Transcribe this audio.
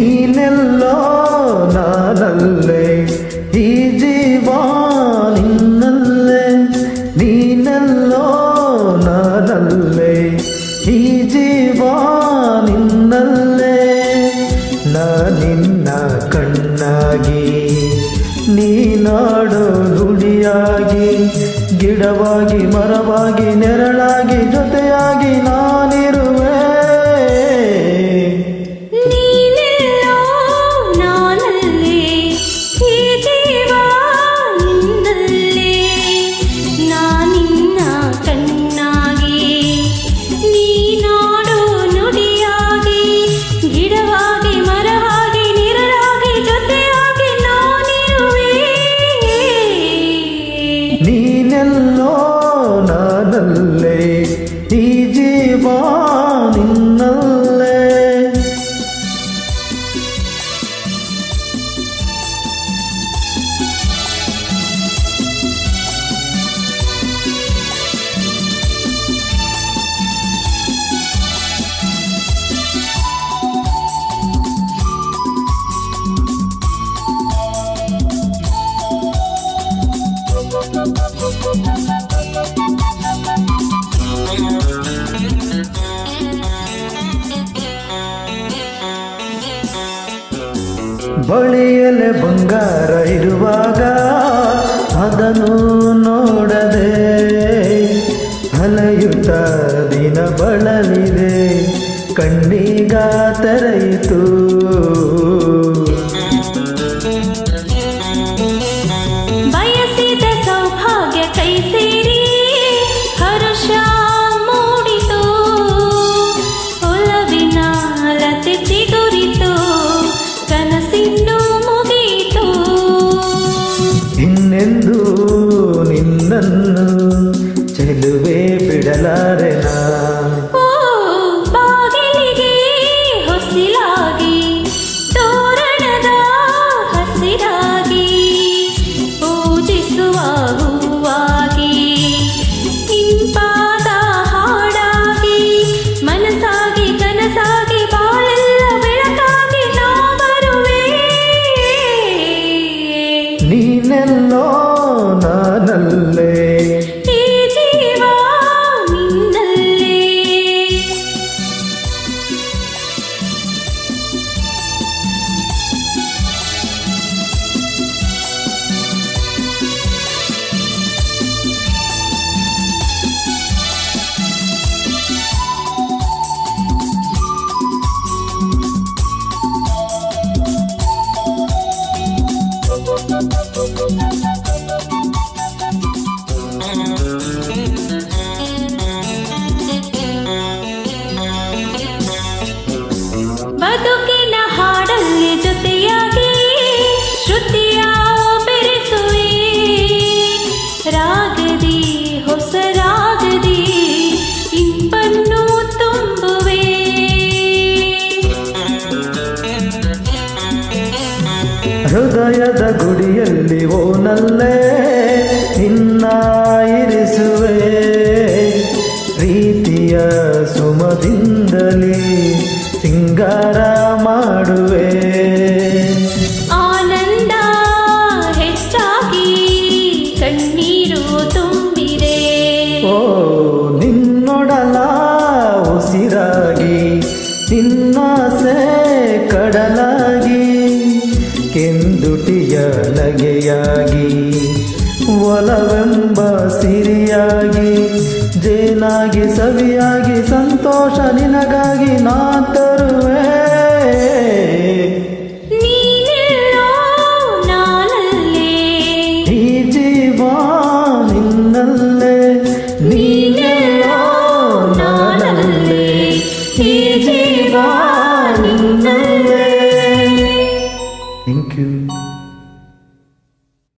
ನೀನೆಲ್ಲೋ ನಾನಲ್ಲೇ ಈ ಜೀವ ನಿನ್ನಲ್ಲೇ ನೀನೆಲ್ಲೋ ನಾನಲ್ಲೇ ಈ ಜೀವ ನಿನ್ನಲ್ಲೇ ನಾನಿನ್ನ ಕಣ್ಣಾಗಿ ನೀನಾಡೋ ನುಡಿಯಾಗಿ ಗಿಡವಾಗಿ ಮರವಾಗಿ ನೆರಳಾಗಿ ಜೊತೆಯಾಗಿ ನಾನಿರುವೆ ನೀನೆಲ್ಲೋ ನಾನಲ್ಲೇ ಈ ಜೀವ ನಿನ್ನಲ್ಲೇ ನಾನಿನ್ನ ಕಣ್ಣಾಗಿ ನೀನಾಡೋ ನುಡಿಯಾಗಿ ಗಿಡವಾಗಿ ಮರವಾಗಿ ನಿರಳಾಗಿ ಜೊತೆಯಾಗಿ ನಾನಿರುವೆ ನೀನೆಲ್ಲೋ ನಾನಲ್ಲೇ ಈ ಜೀವ ನಿನ್ನಲ್ಲೇ ಬಳಿಯಲೆ ಬಂಗಾರ ಇರುವಾಗ ಅದನ್ನು ನೋಡದೆ ಅಲೆಯುತ್ತ ದಿನ ಬಳಲಿದೆ ಕಣ್ಣೀಗ ತೆರೆಯಿತು ಬಯಸಿದ ಸೌಭಾಗ್ಯ ಕೈ ಸೇರಿ ಹರುಷ ಮೂಡಿತು ಒಲವಿನ ಲತೆ ಚಿಗುರಿತು ಕನಸಿನ್ನು ಮುಗಿಯಿತು ಇನ್ನೆಂದು ನಿನ್ನನ್ನು ಚೆಲುವೆ ಬಿಡಲಾರೆನ ಓ ಬಾಗಿಲಿಗೆ ಹೊಸಿಲಾಗಿ ತೋರಣದ ಹಸಿರಾಗಿ ಪೂಜಿಸುವ ಹೂವಾಗಿ ಇಂಪಾದ ಹಾಡಾಗಿ ಮನಸ್ಸಾಗಿ ಕನಸಾಗಿ ಬಾಳೆಲ್ಲ ಬೆಳಕಾಗಿ ನಾ ಬರುವೆ ನೀನೆಲ್ಲೋ ನಾನಲ್ಲೇ ಈ ಜೀವ ನಿನ್ನಲ್ಲೇ ಬದುಕಿನ ಹಾಡಲ್ಲಿ ಜೊತೆಯಾಗಿ ಶ್ರುತಿಯ ಬೆರೆಸುವೆ ರಾಗದಿ ಹೊಸ ರಾಗದಿ ಇಂಪನ್ನು ತುಂಬುವೆ ಹೃದಯದ ಗುಡಿಯಲ್ಲಿ ಓನಲ್ಲೇ ನಿನ್ನ ಇರಿಸುವೆ ಪ್ರೀತಿಯ ಸುಮದಿಂದಲೇ ಸಿಂಗಾರ ಮಾಡುವೆ ಆನಂದ ಹೆಚ್ಚಾಗಿ ಕಣ್ಣೀರು ತುಂಬಿದೆ ಓ ನಿನ್ನೊಡಲ ಉಸಿರಾಗಿ ನಿನ್ನಾಸೆ ಕಡಲಾಗಿ ಕೆಂದುಟಿಯ ನಗೆಯಾಗಿ ಒಲವೆಂಬ ಸಿರಿಯಾಗಿ ಜೇನಾಗಿ ಸವಿಯಾಗಿ ಸಂತೋಷ ನಿನಗಾಗಿ ನಾ